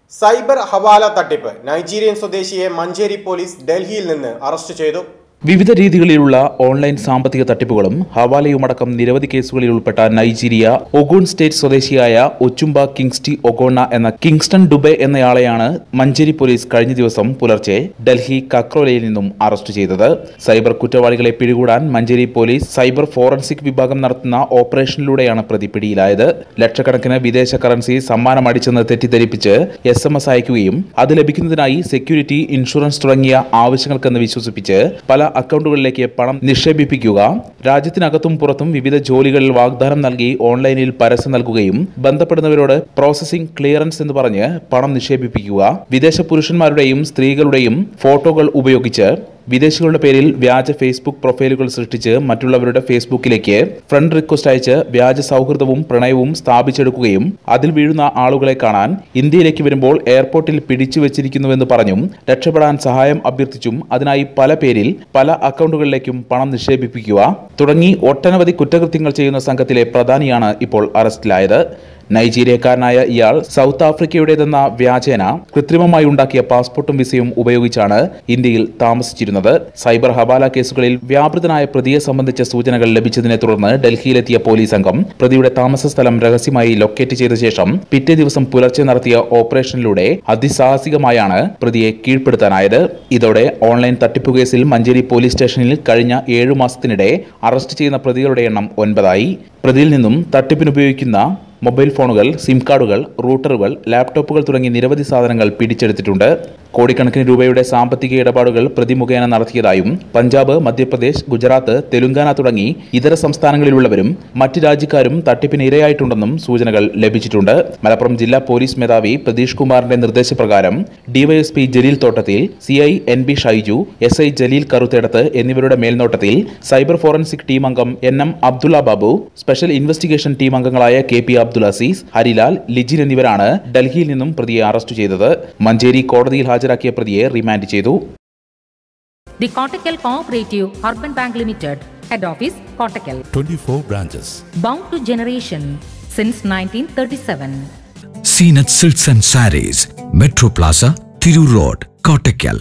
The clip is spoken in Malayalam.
സൈബർ ഹവാല തട്ടിപ്പ് നൈജീരിയൻ സ്വദേശിയെ മഞ്ചേരി പോലീസ് ഡൽഹിയിൽ നിന്ന് അറസ്റ്റ് ചെയ്തു വിവിധ രീതികളിലുള്ള ഓൺലൈൻ സാമ്പത്തിക തട്ടിപ്പുകളും ഹവാലയുമടക്കം നിരവധി കേസുകളിൽ ഉൾപ്പെട്ട നൈജീരിയ ഒഗോൺ സ്റ്റേറ്റ് സ്വദേശിയായ ഒച്ചുംബ കിങ്സ്റ്റി ഒഗോണ എന്ന കിങ്സ്റ്റൺ ഡുബെ എന്നയാളെയാണ് മഞ്ചേരി പോലീസ് കഴിഞ്ഞ ദിവസം പുലർച്ചെ ഡൽഹി കക്രോലയിൽ നിന്നും അറസ്റ്റ് ചെയ്തത് സൈബർ കുറ്റവാളികളെ പിടികൂടാൻ മഞ്ചേരി പോലീസ് സൈബർ ഫോറൻസിക് വിഭാഗം നടത്തുന്ന ഓപ്പറേഷനിലൂടെയാണ് പ്രതി പിടിയിലായത് ലക്ഷക്കണക്കിന് വിദേശ കറൻസി സമ്മാനം അടിച്ചെന്ന് തെറ്റിദ്ധരിപ്പിച്ച് എസ് എം എസ് അയക്കുകയും അത് ലഭിക്കുന്നതിനായി സെക്യൂരിറ്റി ഇൻഷുറൻസ് തുടങ്ങിയ ആവശ്യങ്ങൾക്കെന്ന് വിശ്വസിപ്പിച്ച് പല അക്കൗണ്ടുകളിലേക്ക് പണം നിക്ഷേപിപ്പിക്കുക രാജ്യത്തിനകത്തും പുറത്തും വിവിധ ജോലികളിൽ വാഗ്ദാനം നൽകി ഓൺലൈനിൽ പരസ്യം നൽകുകയും ബന്ധപ്പെടുന്നവരോട് പ്രോസസിംഗ് ക്ലിയറൻസ് എന്ന് പറഞ്ഞ് പണം നിക്ഷേപിപ്പിക്കുക വിദേശ പുരുഷന്മാരുടെയും സ്ത്രീകളുടെയും ഫോട്ടോകൾ ഉപയോഗിച്ച് വിദേശികളുടെ പേരിൽ വ്യാജ ഫേസ്ബുക്ക് പ്രൊഫൈലുകൾ സൃഷ്ടിച്ച് മറ്റുള്ളവരുടെ ഫേസ്ബുക്കിലേക്ക് ഫ്രണ്ട് റിക്വസ്റ്റ് അയച്ച് വ്യാജ സൗഹൃദവും പ്രണയവും സ്ഥാപിച്ചെടുക്കുകയും അതിൽ വീഴുന്ന ആളുകളെ കാണാൻ ഇന്ത്യയിലേക്ക് വരുമ്പോൾ എയർപോർട്ടിൽ പിടിച്ചു വെച്ചിരിക്കുന്നുവെന്ന് പറഞ്ഞും രക്ഷപ്പെടാൻ സഹായം അഭ്യർത്ഥിച്ചും അതിനായി പല പേരിൽ പല അക്കൗണ്ടുകളിലേക്കും പണം നിക്ഷേപിപ്പിക്കുക തുടങ്ങി ഒട്ടനവധി കുറ്റകൃത്യങ്ങൾ ചെയ്യുന്ന സംഘത്തിലെ പ്രധാനിയാണ് ഇപ്പോൾ അറസ്റ്റിലായത് നൈജീരിയക്കാരനായ ഇയാൾ സൗത്ത് ആഫ്രിക്കയുടേതെന്ന വ്യാജേന കൃത്രിമമായി ഉണ്ടാക്കിയ പാസ്പോർട്ടും വിസയും ഉപയോഗിച്ചാണ് ഇന്ത്യയിൽ താമസിച്ചിരുന്നത് സൈബർ ഹവാല കേസുകളിൽ വ്യാപൃതനായ പ്രതിയെ സംബന്ധിച്ച സൂചനകൾ ലഭിച്ചതിനെ തുടർന്ന് ഡൽഹിയിലെത്തിയ പോലീസ് സംഘം പ്രതിയുടെ താമസ സ്ഥലം രഹസ്യമായി ലൊക്കേറ്റ് ചെയ്ത ശേഷം പിറ്റേ ദിവസം പുലർച്ചെ നടത്തിയ ഓപ്പറേഷനിലൂടെ അതിസാഹസികമായാണ് പ്രതിയെ കീഴ്പ്പെടുത്താനായത് ഇതോടെ ഓൺലൈൻ തട്ടിപ്പു കേസിൽ മഞ്ചേരി പോലീസ് സ്റ്റേഷനിൽ കഴിഞ്ഞ ഏഴു മാസത്തിനിടെ അറസ്റ്റ് ചെയ്യുന്ന പ്രതികളുടെ എണ്ണം ഒൻപതായി പ്രതിയിൽ നിന്നും തട്ടിപ്പിനുപയോഗിക്കുന്ന മൊബൈൽ ഫോണുകൾ സിം കാർഡുകൾ റൂട്ടറുകൾ ലാപ്ടോപ്പുകൾ തുടങ്ങി നിരവധി സാധനങ്ങൾ പിടിച്ചെടുത്തിട്ടുണ്ട് കോടിക്കണക്കിന് രൂപയുടെ സാമ്പത്തിക ഇടപാടുകൾ പ്രതി മുഖേന നടത്തിയതായും പഞ്ചാബ് മധ്യപ്രദേശ് ഗുജറാത്ത് തെലുങ്കാന തുടങ്ങി ഇതര സംസ്ഥാനങ്ങളിലുള്ളവരും മറ്റ് രാജ്യക്കാരും തട്ടിപ്പിന് ഇരയായിട്ടുണ്ടെന്നും സൂചനകൾ ലഭിച്ചിട്ടുണ്ട് മലപ്പുറം ജില്ലാ പോലീസ് മേധാവി പ്രതീഷ് കുമാറിന്റെ നിർദ്ദേശപ്രകാരം DYSP Jaleel Thottathil C I N B Shyju S I Jaleel Karuthedath എന്നിവരുടെ മേൽനോട്ടത്തിൽ സൈബർ ഫോറൻസിക് ടീം അംഗം N M Abdulla Babu special investigation team അംഗങ്ങളായ കെ പി അബ്ദുൽ അസീസ് ഹരിലാൽ ലിജിൻ എന്നിവരാണ് ഡൽഹിയിൽ നിന്നും പ്രതിയെ അറസ്റ്റ് ചെയ്തത് മഞ്ചേരി കോടതിയിൽ ഹാജരാക്കിയ പ്രതിയെ റിമാൻഡ് ചെയ്തു The Kottakkal Cooperative Urban Bank Limited, Head Office, Kottakkal. 24 branches. Bound to generation since 1937. Seen at Silks and Saris, Metro Plaza, Thiru Road, Kottakkal.